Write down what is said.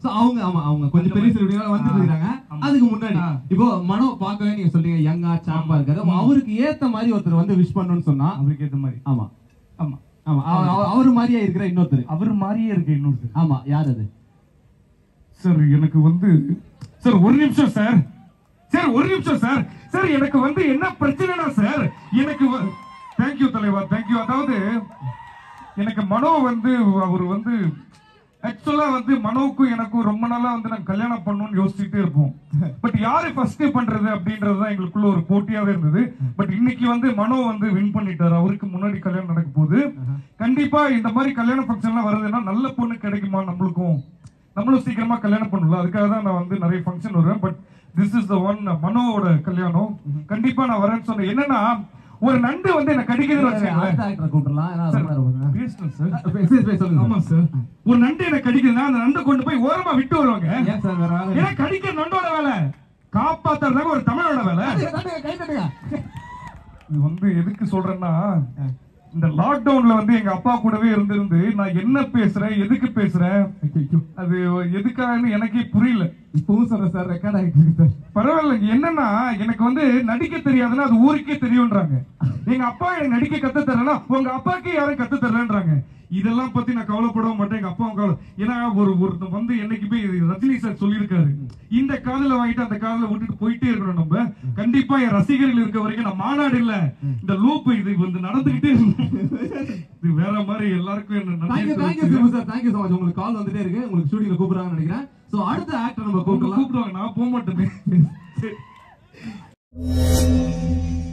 So அவங்க ஆமா அவங்க கொஞ்சம் பெரிய செலிபிரிட்டிகளா வந்துட்டு இருக்காங்க அதுக்கு முன்னாடி ஆ. இப்போ மனோ பார்க்கவே நீங்க சொல்றீங்க யங்கா சாம்பா இருக்காரு அப்ப அவருக்கு ஏத்த மாதிரி ஒருத்தர் வந்து விஷ் பண்ணணும்னு சொன்னா அவருக்கு ஏத்த மாதிரி ஆமா ஆமா ஆமா அவ- அவ- அவரு மாதிரியே இருக்கிற இன்னொருத்தர் அவர் மாதிரியே இருக்கு இன்னொருத்தர் ஆமா யார் அது சார் எனக்கு வந்து சார் ஒரு நிமிஷம் சார் சார் ஒரு நிமிஷம் சார் சார் எனக்கு வந்து என்ன பிரச்சனைனா சார் எனக்கு தேங்க்யூ தலைவா தேங்க்யூ அதாவது எனக்கு மனோ வந்து அவர் வந்து ஆக்சுவலா வந்து மனோவுக்கும் எனக்கும் ரொம்ப நாளா வந்து நாங்க கல்யாணம் பண்ணணும்னு யோசிச்சுட்டே இருப்போம் பட் யாரு ஃபர்ஸ்ட் பண்றது அப்படின்றது தான் எங்களுக்குள்ள ஒரு போட்டியாவே இருந்தது பட் இன்னைக்கு வந்து மனோ வந்து வின் பண்ணிட்டாரு அவருக்கு முன்னாடி கல்யாணம் நடக்க போகுது கண்டிப்பா இந்த மாதிரி கல்யாண ஃபங்க்ஷன்லாம் வருதுன்னா நல்ல பொண்ணு கிடைக்குமா நம்மளுக்கும் நம்மளும் சீக்கிரமா கல்யாணம் பண்ணல அதுக்காக தான் நான் வந்து நிறைய ஃபங்க்ஷன் வருவேன் but this is the one மனோவோட கல்யாணம் கண்டிப்பா நான் வரேன்னு சொன்னேன் என்னன்னா ஒரு நண்டு வந்து என்ன கடிக்குதுன்னு வச்சுக்கோங்களேன் அடுத்த ஆக்டரை கூப்பிடலாம் ஏன்னா ரொம்ப நேரம் ஆகுது. பேசணும் சார் பேசு, பேசு, பேசு, சொல்லுங்க ஆமா சார் ஒரு நண்டு என்ன கடிக்குதுன்னா அந்த நண்டை கொண்டு போய் ஓரமா விட்டு வருவாங்க ஏன் சார் வேற வேலை ஏன்னா கடிக்கிற நண்டோட வேலை காப்பாத்துறதாக ஒரு தமிழோட வேலை தட்டுங்க, கை தட்டுங்க. இது வந்து எதுக்கு சொல்றேன்னா இந்த லாக்டவுன்ல வந்து எங்க அப்பா கூடவே இருந்திருந்து நான் என்ன பேசுறேன் எதுக்கு பேசுறேன் அது எதுக்காகன்னு எனக்கே புரியல இப்பவும் சொல்றேன் சார் ரெக்கார்ட் ஆகிட்டு இருக்கு சார் பரவாயில்ல என்னன்னா எனக்கு வந்து நடிக்க தெரியாதுன்னா அது ஊருக்கே தெரியும்ன்றாங்க எங்க அப்பா எனக்கு நடிக்க கத்து தரலன்னா உங்க அப்பாக்கே யாரும் கத்து தரலன்றாங்க இதெல்லாம் பத்தி நான் கவலைப்பட மாட்டேன் எங்க அப்பா கவலை ஏன்னா ஒரு ஒருத்தன் வந்து என்னைக்குமே இது ரஜினி சார் சொல்லியிருக்காரு இந்த காதுல வாங்கிட்டு அந்த காதுல விட்டுட்டு போயிட்டே இருக்கணும் நம்ம கண்டிப்பா என் ரசிகர்கள் இருக்க வரைக்கும் நான் மாநாடு இல்ல இந்த லூப் இது வந்து நடந்துகிட்டே இருக்கும் இது வேற மாதிரி எல்லாருக்கும் என்ன தேங்க்யூ நன்றி தேங்க்யூ தெரிவிச்சுக்கிறேன். Simbu sir thank you so much உங்களுக்கு கால் வந்துட்டே இருக்கு உங்களுக்கு ஸ்டுடியோல கூப்பிடுறாங்கன்னு நினைக்கிறேன் சோ அடுத்த ஆக்டர் நம்ம அவங்க கூப்பிடலாம் கூப்பிடுவாங்க நான் போக மாட்டேன்